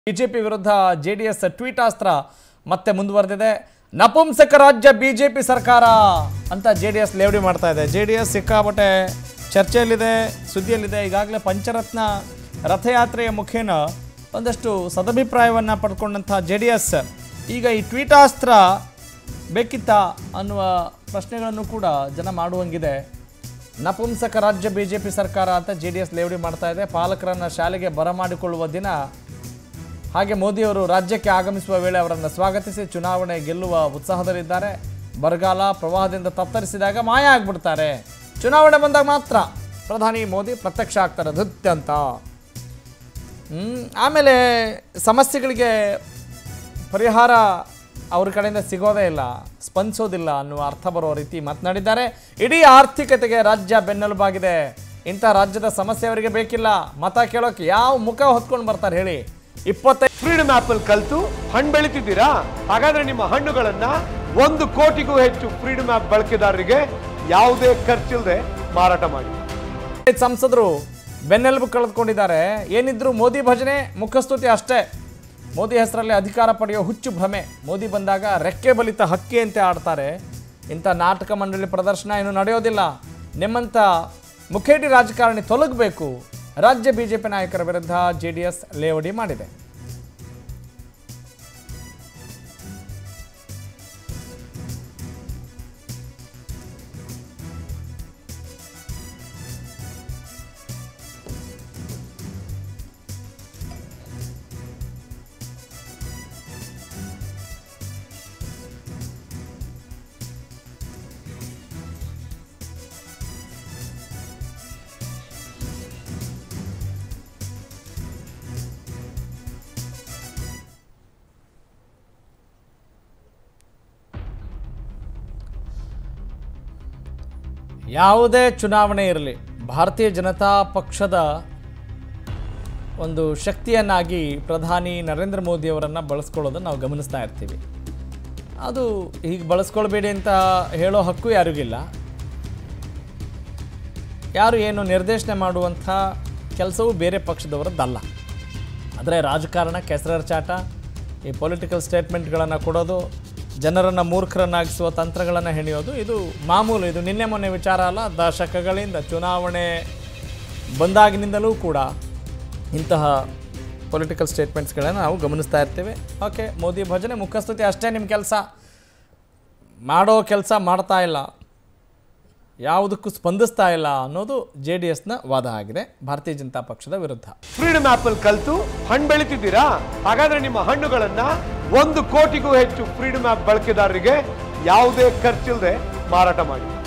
BJP ವಿರುದ್ಧ JDS ಟ್ವೀಟಾಸ್ತ್ರ ಮತ್ತೆ ಮುಂದುವರೆದಿದೆ ನಪುಂಸಕ ರಾಜ್ಯ ಬಿಜೆಪಿ ಸರ್ಕಾರ ಅಂತ ಜೆ ಡಿ ಎಸ್ ಲೇವಡಿ ಮಾಡ್ತಾ ಇದೆ ಜೆ ಡಿ ಎಸ್ ಸಿಕ್ಕಾಪಟ್ಟೆ ಚರ್ಚೆಯಲ್ಲಿದೆ ಸುದ್ದಿಯಲ್ಲಿದೆ ಈಗಾಗಲೇ ಪಂಚರತ್ನ ರಥಯಾತ್ರೆಯ ಮುಖೇನ ಒಂದಷ್ಟು ಸದಭಿಪ್ರಾಯವನ್ನು ಪಡ್ಕೊಂಡಂಥ ಜೆ ಡಿ ಎಸ್ ಈಗ ಈ ಟ್ವೀಟಾಸ್ತ್ರ ಬೇಕಿತ್ತ ಅನ್ನುವ ಪ್ರಶ್ನೆಗಳನ್ನು ಕೂಡ ಜನ ಮಾಡುವಂಗಿದೆ ನಪುಂಸಕ ರಾಜ್ಯ ಬಿಜೆಪಿ ಸರ್ಕಾರ ಅಂತ ಜೆ ಡಿ ಎಸ್ ಲೇವಡಿ ಮಾಡ್ತಾ ಇದೆ ಪಾಲಕರನ್ನ ಶಾಲೆಗೆ ಬರಮಾಡಿಕೊಳ್ಳುವ ದಿನ ಹಾಗೆ ಮೋದಿಯವರು ರಾಜ್ಯಕ್ಕೆ ಆಗಮಿಸುವ ವೇಳೆ ಅವರನ್ನು ಸ್ವಾಗತಿಸಿ ಚುನಾವಣೆ ಗೆಲ್ಲುವ ಉತ್ಸಾಹದಲ್ಲಿದ್ದಾರೆ ಬರಗಾಲ ಪ್ರವಾಹದಿಂದ ತತ್ತರಿಸಿದಾಗ ಮಾಯ ಆಗ್ಬಿಡ್ತಾರೆ ಚುನಾವಣೆ ಬಂದಾಗ ಮಾತ್ರ ಪ್ರಧಾನಿ ಮೋದಿ ಪ್ರತ್ಯಕ್ಷ ಆಗ್ತಾರೆ ಧುತ್ಯ ಅಂತ ಹ್ಮ್, ಆಮೇಲೆ ಸಮಸ್ಯೆಗಳಿಗೆ ಪರಿಹಾರ ಅವ್ರ ಕಡೆಯಿಂದ ಸಿಗೋದೇ ಇಲ್ಲ ಸ್ಪಂದಿಸೋದಿಲ್ಲ ಅನ್ನುವ ಅರ್ಥ ಬರೋ ರೀತಿ ಮಾತನಾಡಿದ್ದಾರೆ ಇಡೀ ಆರ್ಥಿಕತೆಗೆ ರಾಜ್ಯ ಬೆನ್ನೆಲುಬಾಗಿದೆ ಇಂಥ ರಾಜ್ಯದ ಸಮಸ್ಯೆ ಅವರಿಗೆ ಬೇಕಿಲ್ಲ ಮತ ಕೇಳೋಕೆ ಯಾವ ಮುಖ ಹೊತ್ಕೊಂಡು ಬರ್ತಾರೆ ಹೇಳಿ ಇಪ್ಪತ್ತೈದು ಫ್ರೀಡಮ್ ಆಪ್ ಅಲ್ಲಿ ಕಲ್ತು ಹಣ್ಣು ಬೆಳಿತಿದ್ದೀರಾ ಹಾಗಾದ್ರೆ ನಿಮ್ಮ ಹಣ್ಣುಗಳನ್ನ ಒಂದು ಕೋಟಿಗೂ ಹೆಚ್ಚು ಫ್ರೀಡಮ್ ಆಪ್ ಬಳಕೆದಾರರಿಗೆ ಯಾವುದೇ ಖರ್ಚಿಲ್ಲದೆ ಮಾರಾಟ ಮಾಡಿ ಸಂಸದರು ಬೆನ್ನೆಲುಬು ಕಳೆದುಕೊಂಡಿದ್ದಾರೆ ಏನಿದ್ರು ಮೋದಿ ಭಜನೆ ಮುಖಸ್ತುತಿ ಅಷ್ಟೇ ಮೋದಿ ಹೆಸರಲ್ಲಿ ಅಧಿಕಾರ ಪಡೆಯೋ ಹುಚ್ಚು ಭ್ರಮೆ ಮೋದಿ ಬಂದಾಗ ರೆಕ್ಕೆ ಬಲಿತ ಹಕ್ಕಿಯಂತೆ ಆಡ್ತಾರೆ ಇಂಥ ನಾಟಕ ಮಂಡಳಿ ಪ್ರದರ್ಶನ ಇನ್ನು ನಡೆಯೋದಿಲ್ಲ ನಿಮ್ಮಂಥ ಮುಖೇಟಿ ರಾಜಕಾರಣಿ ತೊಲಗಬೇಕು ರಾಜ್ಯ ಬಿಜೆಪಿ ನಾಯಕರ ವಿರುದ್ಧ ಜೆ ಡಿ ಎಸ್ ಲೇವಡಿ ಮಾಡಿದೆ ಯಾವುದೇ ಚುನಾವಣೆ ಇರಲಿ ಭಾರತೀಯ ಜನತಾ ಪಕ್ಷದ ಒಂದು ಶಕ್ತಿಯನ್ನಾಗಿ ಪ್ರಧಾನಿ ನರೇಂದ್ರ ಮೋದಿಯವರನ್ನು ಬಳಸ್ಕೊಳ್ಳೋದನ್ನು ನಾವು ಗಮನಿಸ್ತಾ ಇರ್ತೀವಿ ಅದು ಹೀಗೆ ಬಳಸ್ಕೊಳ್ಬೇಡಿ ಅಂತ ಹೇಳೋ ಹಕ್ಕು ಯಾರಿಗಿಲ್ಲ ಯಾರು ಏನು ನಿರ್ದೇಶನ ಮಾಡುವಂಥ ಕೆಲಸವು ಬೇರೆ ಪಕ್ಷದವರದ್ದಲ್ಲ ಆದರೆ ರಾಜಕಾರಣ ಕೆಸರರ ಚಾಟ ಈ ಪೊಲಿಟಿಕಲ್ ಸ್ಟೇಟ್ಮೆಂಟ್ಗಳನ್ನು ಕೊಡೋದು ಜನರನ್ನು ಮೂರ್ಖರನ್ನಾಗಿಸುವ ತಂತ್ರಗಳನ್ನು ಹೆಣೆಯೋದು ಇದು ಮಾಮೂಲು ಇದು ನಿನ್ನೆ ಮೊನ್ನೆ ವಿಚಾರ ಅಲ್ಲ ದಶಕಗಳಿಂದ ಚುನಾವಣೆ ಬಂದಾಗಿನಿಂದಲೂ ಕೂಡ ಇಂತಹ ಪೊಲಿಟಿಕಲ್ ಸ್ಟೇಟ್ಮೆಂಟ್ಸ್ಗಳನ್ನು ನಾವು ಗಮನಿಸ್ತಾ ಇರ್ತೀವಿ ಓಕೆ ಮೋದಿ ಭಜನೆ ಮುಖಸ್ತುತಿ ಅಷ್ಟೇ ನಿಮ್ಮ ಕೆಲಸ ಮಾಡೋ ಕೆಲಸ ಮಾಡ್ತಾ ಇಲ್ಲ ಯಾವುದಕ್ಕೂ ಸ್ಪಂದಿಸ್ತಾ ಇಲ್ಲ ಅನ್ನೋದು ಜೆ ಡಿ ಎಸ್ನ ವಾದ ಆಗಿದೆ ಭಾರತೀಯ ಜನತಾ ಪಕ್ಷದ ವಿರುದ್ಧ ಫ್ರೀಡಮ್ ಆಪ್ ಅಲ್ಲಿ ಕಲ್ತು ಹಣ್ಣು ಬೆಳಿತಿದ್ದೀರಾ ಹಾಗಾದ್ರೆ ನಿಮ್ಮ ಹಣ್ಣುಗಳನ್ನ ಒಂದು ಕೋಟಿಗೂ ಹೆಚ್ಚು ಫ್ರೀಡಮ್ ಆಪ್ ಬಳಕೆದಾರರಿಗೆ ಯಾವುದೇ ಖರ್ಚಿಲ್ಲದೆ ಮಾರಾಟ ಮಾಡಿ